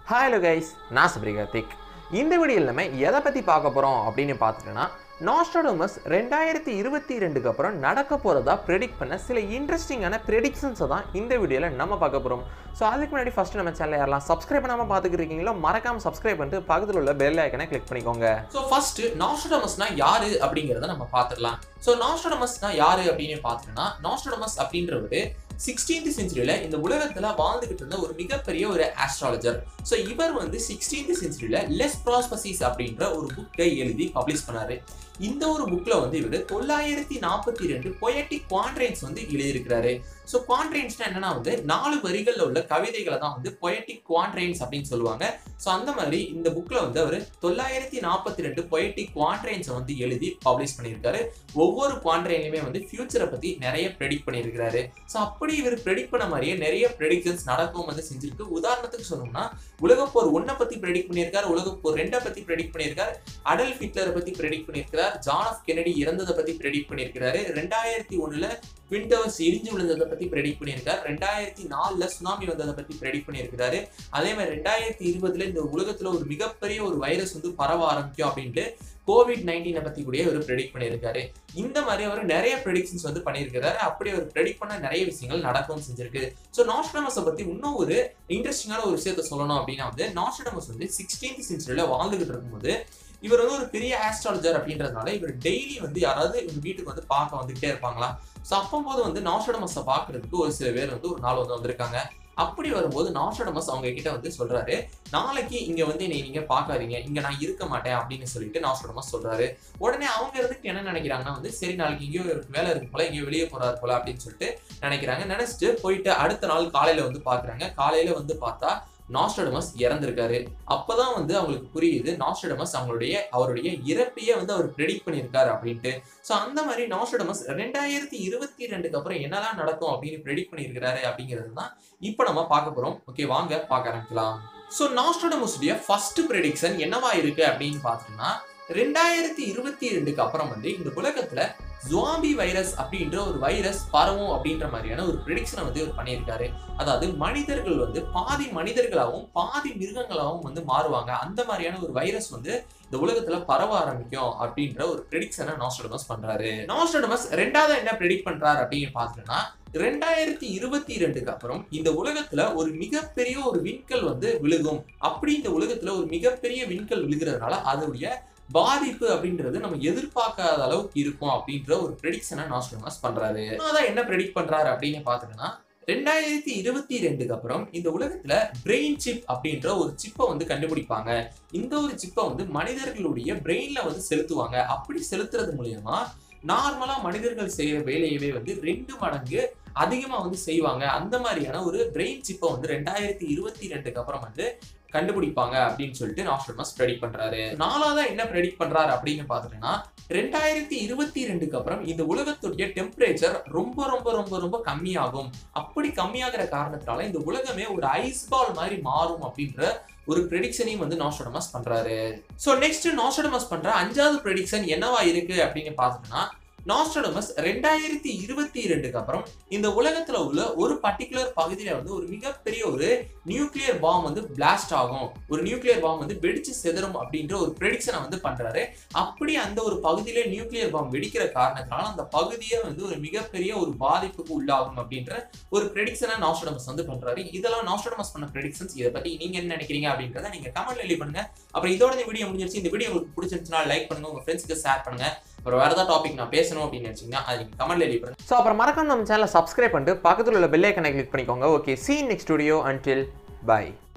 hello guys நான் சபரி கார்த்திக் இந்த வீடியோவில் நம்ம எதை பற்றி பார்க்க போகிறோம் அப்படின்னு பார்த்துட்டோன்னா நாஸ்ட்ரோடமஸ் ரெண்டாயிரத்தி இருபத்தி ரெண்டுக்கு அப்புறம் நடக்க போகிறதா ப்ரெடிக்ட் பண்ண சில இன்ட்ரெஸ்டிங்கான ப்ரெடிக்ஷன்ஸை தான் இந்த வீடியோவில் நம்ம பார்க்க போகிறோம் ஸோ அதுக்கு முன்னாடி ஃபஸ்ட்டு நம்ம சேனல் யாரெல்லாம் சப்ஸ்கிரைப் பண்ணாமல் பார்த்துக்கிட்டு இருக்கீங்களோ மறக்காமல் சப்ஸ்கிரைப் பண்ணிட்டு பக்கத்தில் உள்ள பெல் ஐக்கனை கிளிக் பண்ணிக்கோங்க ஸோ ஃபர்ஸ்ட் நாஸ்ட்ரோடமஸ்னா யாரு அப்படிங்கிறத நம்ம பார்த்துடலாம் ஸோ நாஸ்ட்ரோடமஸ்னா யாரு அப்படின்னு பார்த்துட்டோம்னா நாஸ்ட்ரோடமஸ் அப்படின்றவர் சிக்ஸ்டீன்த் செஞ்சுரியில இந்த உலகத்துல வாழ்ந்துகிட்டு இருந்த ஒரு மிகப்பெரிய ஒரு ஆஸ்ட்ராலஜர் ஸோ இவர் வந்து சிக்ஸ்டீன்த் செஞ்சுரியில லெஸ் ப்ராஸ்பசிஸ் அப்படின்ற ஒரு புக்கை எழுதி பப்ளிஷ் பண்ணாரு இந்த ஒரு புக்ல வந்து இவர் தொள்ளாயிரத்தி நாற்பத்தி ரெண்டு பொயட்டிக் குவான்ட்ரைன்ஸ் வந்து எழுதியிருக்கிறாரு ஸோ குவான்ட்ரைன்ஸ்னா என்னன்னா வந்து நாலு வரிகள்ல உள்ள கவிதைகளை தான் வந்து பொயட்டிக் குவான்ட்ரைன்ஸ் அப்படின்னு சொல்லுவாங்க ஸோ அந்த மாதிரி இந்த புக்ல வந்து அவர் தொள்ளாயிரத்தி நாற்பத்தி ரெண்டு பொயட்டிக் குவான்ட்ரைன்ஸை வந்து எழுதி பப்ளிஷ் பண்ணியிருக்காரு ஒவ்வொரு குவான்ட்ரைன்லையுமே வந்து ஃபியூச்சரை பத்தி நிறைய ப்ரெடிக்ட் பண்ணியிருக்கிறாரு ஸோ அப்படி இவர் ப்ரெடிக்ட் பண்ண மாதிரியே நிறைய ப்ரெடிக்ஷன்ஸ் நடக்கவும் வந்து செஞ்சிருக்கு உதாரணத்துக்கு சொன்னோம்னா உலகப்போர் ஒன்றை பத்தி ப்ரெடிக்ட் பண்ணியிருக்காரு உலகப்போர் ரெண்டை பத்தி ப்ரெடிக்ட் பண்ணியிருக்காரு அடல் ஹிட்லரை பத்தி ப்ரெடிக்ட் பண்ணியிருக்கிறார் ஜான் ஆஃப் கெனடி இறந்ததை பத்தி ப்ரெடிக்ட் பண்ணியிருக்கிறாரு ரெண்டாயிரத்தி ஒண்ணுல விண்டோஸ் இடிஞ்சு விழுந்ததை பத்தி ப்ரெடிக்ட் பண்ணியிருக்காரு ரெண்டாயிரத்தி நாலுல சுனாமி வந்ததை பத்தி ப்ரெடிக்ட் பண்ணியிருக்கிறாரு அதே மாதிரி ரெண்டாயிரத்தி இருபதுல இந்த உலகத்துல ஒரு மிகப்பெரிய ஒரு வைரஸ் வந்து பரவ ஆரம்பிக்கும் அப்படின்ட்டு கோவிட் நைன்டீனை பத்தி கூட அவர் ப்ரெடிக்ட் பண்ணியிருக்காரு இந்த மாதிரி அவர் நிறைய ப்ரெடிக்ஷன்ஸ் வந்து பண்ணியிருக்கிறாரு அப்படி அவர் ப்ரெடிக்ட் பண்ண நிறைய விஷயங்கள் நடக்கவும் செஞ்சிருக்கு ஸோ நாஸ்ட்ரமஸை பத்தி இன்னும் ஒரு இன்ட்ரெஸ்டிங்கான ஒரு விஷயத்த சொல்லணும் அப்படின்னா வந்து நாஸ்ட்ரமஸ் வந்து சிக்ஸ்டீன்த் சென்ச்சுரியில வாழ்ந்துகிட்டு இருக்கும்போது இவர் வந்து ஒரு பெரிய ஆஸ்ட்ராலஜர் அப்படின்றதுனால இவர் டெய்லி வந்து யாராவது இவங்க வீட்டுக்கு வந்து பார்க்க வந்துகிட்டே இருப்பாங்களா ஸோ அப்போது வந்து நாஸ்ட்ரமஸை பார்க்கறதுக்கு ஒரு சில பேர் வந்து ஒரு நாள் வந்து வந்திருக்காங்க அப்படி வரும்போது நாஸ்ட்ரடமஸ் அவங்க கிட்ட வந்து சொல்றாரு நாளைக்கு இங்க வந்து என்னை நீங்க பாக்காதீங்க இங்க நான் இருக்க மாட்டேன் அப்படின்னு சொல்லிட்டு நாஸ்ட்ரடமஸ் சொல்றாரு உடனே அவங்க இருந்துட்டு என்ன நினைக்கிறாங்கன்னா வந்து சரி நாளைக்கு எங்கேயோ இவருக்கு வேலை இருக்கு போல எங்கேயோ வெளியே போறாரு போல அப்படின்னு சொல்லிட்டு நினைக்கிறாங்க நினைச்சிட்டு போயிட்டு அடுத்த நாள் காலையில வந்து பாக்குறாங்க காலையில வந்து பார்த்தா நாஸ்ட்ரடமஸ் இறந்திருக்காரு அப்பதான் வந்து அவங்களுக்கு புரியுது நாஸ்ட்ரடமஸ் அவங்களுடைய அவருடைய இறப்பையே வந்து அவர் ப்ரெடிக்ட் பண்ணியிருக்காரு அப்படின்ட்டு ஸோ அந்த மாதிரி நாஸ்ட்ரடமஸ் ரெண்டாயிரத்தி இருபத்தி ரெண்டுக்கு அப்புறம் என்னெல்லாம் நடக்கும் அப்படின்னு ப்ரெடிக்ட் பண்ணியிருக்கிறாரு அப்படிங்கிறது தான் இப்போ நம்ம பார்க்க போறோம் ஓகே வாங்க பார்க்க ஆரம்பிக்கலாம் ஸோ நாஸ்ட்ரடமஸுடைய ஃபர்ஸ்ட் ப்ரெடிக்ஷன் என்னவா இருக்கு அப்படின்னு பார்த்தோம்னா ரெண்டாயிரத்தி இருபத்தி ரெண்டுக்கு அப்புறம் வந்து இந்த உலகத்துல ஜுவாம்பி வைரஸ் அப்படின்ற ஒரு வைரஸ் பரவும் அப்படின்ற மாதிரியான ஒரு ப்ரெடிக்ஷனை வந்து இவர் பண்ணியிருக்காரு அதாவது மனிதர்கள் வந்து பாதி மனிதர்களாகவும் பாதி மிருகங்களாகவும் வந்து மாறுவாங்க அந்த மாதிரியான ஒரு வைரஸ் வந்து இந்த உலகத்துல பரவ ஆரம்பிக்கும் அப்படின்ற ஒரு ப்ரெடிக்ஷனை நாஸ்ட்ரடமஸ் பண்றாரு நாஸ்ட்ரடமஸ் ரெண்டாவது என்ன ப்ரெடிக்ட் பண்றாரு அப்படின்னு பார்த்தோம்னா ரெண்டாயிரத்தி இருபத்தி ரெண்டுக்கு அப்புறம் இந்த உலகத்துல ஒரு மிகப்பெரிய ஒரு விண்கல் வந்து விழுகும் அப்படி இந்த உலகத்துல ஒரு மிகப்பெரிய விண்கல் விழுகிறதுனால அதோடைய பாதிப்பு அப்படின்றது நம்ம எதிர்பார்க்காத அளவுக்கு இருக்கும் அப்படின்ற ஒரு ப்ரெடிக்ஷனை நாஸ்ட்ரமஸ் பண்றாரு அதான் என்ன ப்ரெடிக்ட் பண்றாரு அப்படின்னு பாத்துட்டோம்னா ரெண்டாயிரத்தி இருபத்தி ரெண்டுக்கு அப்புறம் இந்த உலகத்துல பிரெயின் சிப் அப்படின்ற ஒரு சிப்பை வந்து கண்டுபிடிப்பாங்க இந்த ஒரு சிப்பை வந்து மனிதர்களுடைய பிரெயின்ல வந்து செலுத்துவாங்க அப்படி செலுத்துறது மூலியமா நார்மலா மனிதர்கள் செய்யற வேலையவே வந்து ரெண்டு மடங்கு அதிகமா வந்து செய்வாங்க அந்த மாதிரியான ஒரு பிரெயின் சிப்பை வந்து ரெண்டாயிரத்தி இருபத்தி ரெண்டுக்கு அப்புறம் வந்து கண்டுபிடிப்பாங்க அப்படின்னு சொல்லிட்டு நாஸ்ட்ரமஸ் ப்ரெடிக்ட் பண்றாரு நாலாவதா என்ன ப்ரெடிக்ட் பண்றாரு அப்படின்னு பாத்துட்டோம்னா ரெண்டாயிரத்தி இருபத்தி ரெண்டுக்கு அப்புறம் இந்த உலகத்துடைய டெம்பரேச்சர் ரொம்ப ரொம்ப ரொம்ப ரொம்ப கம்மியாகும் அப்படி கம்மியாகிற காரணத்தினால இந்த உலகமே ஒரு ஐஸ் பால் மாதிரி மாறும் அப்படின்ற ஒரு ப்ரெடிக்ஷனையும் வந்து நாஸ்ட்ரடமஸ் பண்றாரு ஸோ நெக்ஸ்ட் நாஸ்ட்ரடமஸ் பண்ற அஞ்சாவது ப்ரெடிக்ஷன் என்னவா இருக்கு அப்படின்னு பார்த்துட்டோம்னா நாஸ்ட்ரடமஸ் ரெண்டாயிரத்தி இருபத்தி ரெண்டுக்கு அப்புறம் இந்த உலகத்துல உள்ள ஒரு பர்டிகுலர் பகுதியில வந்து ஒரு மிகப்பெரிய ஒரு நியூக்ளியர் பாம் வந்து பிளாஸ்ட் ஆகும் ஒரு நியூக்ளியர் பாம் வந்து வெடிச்சு செதறும் அப்படின்ற ஒரு ப்ரெடிக்ஷனை வந்து பண்றாரு அப்படி அந்த ஒரு பகுதியில நியூக்ளியர் பாம் வெடிக்கிற காரணத்தினால அந்த பகுதியே வந்து ஒரு மிகப்பெரிய ஒரு பாதிப்புக்கு உள்ளாகும் அப்படின்ற ஒரு ப்ரெடிக்ஷனை நாஸ்ட்ரடமஸ் வந்து பண்றாரு இதெல்லாம் நாஸ்ட்ரடமஸ் பண்ண ப்ரெடிக்ஷன்ஸ் இதை பத்தி நீங்க என்ன நினைக்கிறீங்க அப்படின்றத நீங்க கமெண்ட்ல எழுதி பண்ணுங்க அப்புறம் இதோட இந்த வீடியோ முடிஞ்சிருச்சு இந்த வீடியோ உங்களுக்கு பிடிச்சிருந்துச்சுன்னா லைக் பண்ணுங்க உங்க ஃப்ரெண்ட்ஸ்க்கு ஷேர் பண்ணுங்க அப்புறம் வேற ஏதாவது டாபிக் நான் பேசணும் அப்படின்னு நினைச்சீங்கன்னா அது நீங்க கமெண்ட்ல எழுதி பண்ணுங்க ஸோ அப்புறம் மறக்காம நம்ம சேனலை சப்ஸ்கிரைப் பண்ணிட்டு பக்கத்தில் உள்ள பெல் ஐக்கனை கிளிக் பண்ணிக்கோங்க okay see next studio until by